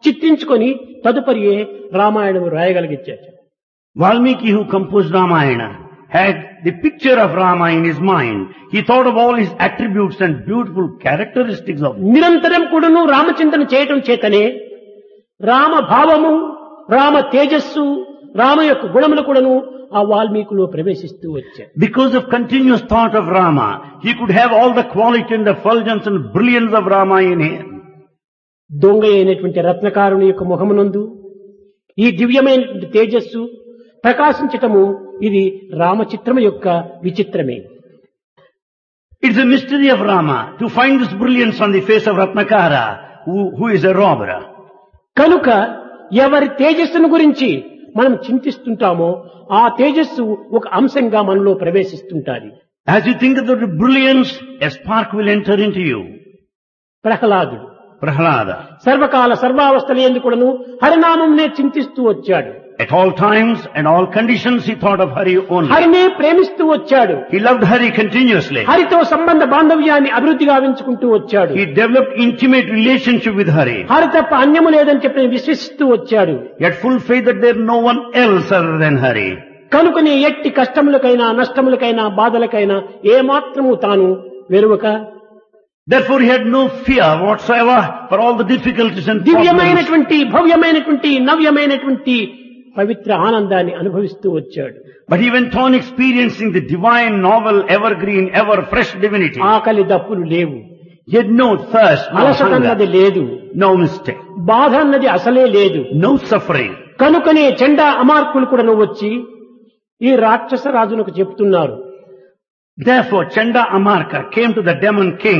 చిత్రించుకొని తదుపరి Ramayanam రాయగలిగించారు Valmiki who composed Ramayana had the picture of Rama in his mind. He thought of all his attributes and beautiful characteristics of him. నిరంతరం కూడాను రామచింతన చేయటం చేతనే రామ భావము రామ తేజస్సు రామ యొక్క గుణములు కూడాను ఆ వాల్మీకులో ప్రవేశిస్తూ వచ్చాయి Because of continuous thought of Rama, he could have all the quality and effulgence and brilliance of Rama in him. దొంగ అయినటువంటి రత్నకారుని యొక్క ముఖమునందు ఈ దివ్యమైనటువంటి తేజస్సు ప్రకాశించటము ఇది రామచిత్రము యొక్క విచిత్రమే It's a mystery of Rama to find this brilliance on the face of Ratnakara, who, who is a robber. కనుక ఎవరి తేజస్సును గురించి మనం చింతిస్తుంటామో ఆ తేజస్సు ఒక అంశంగా మనలో ప్రవేశిస్తుంటాది As you think of the brilliance, a spark will enter into you. ప్రహ్లాదుడు Prahlada. సర్వకాల సర్వావస్థల ఎందుకుడను హరినామంనే చింతిస్తూ వచ్చాడు At all times and all conditions he thought of Hari only. హరినే ప్రేమిస్తూ వచ్చాడు He loved Hari continuously. హరితో సంబంధ బాంధవ్యాన్ని అభివృద్ధి గావించుకుంటూ వచ్చాడు He developed intimate relationship with Hari. Hari తప్ప అన్యము లేదని చెప్పి విశ్వసిస్తూ వచ్చాడు He had full faith that there is no one else other than Hari. కనుకనే ఎట్టి కష్టములకైనా నష్టములకైనా బాధలకైనా ఏమాత్రము తాను వెరువక Therefore he had no fear whatsoever for all the difficulties and problems. దివ్యమైనటువంటి భవ్యమైనటువంటి నవ్యమైనటువంటి పవిత్ర ఆనందాన్ని అనుభవిస్తూ వచ్చాడు But he went on experiencing the divine, novel, evergreen, ever fresh divinity. ఆకలి దప్పులు లేవు He had no thirst, no అలసట అన్నది hunger, లేదు no mistake, బాధ అన్నది అసలే లేదు no suffering. కనుకనే చెండా అమార్కులు కూడా వచ్చి ఈ రాక్షస రాజునకు చెప్తున్నారు Therefore Chanda Amarka came to the demon king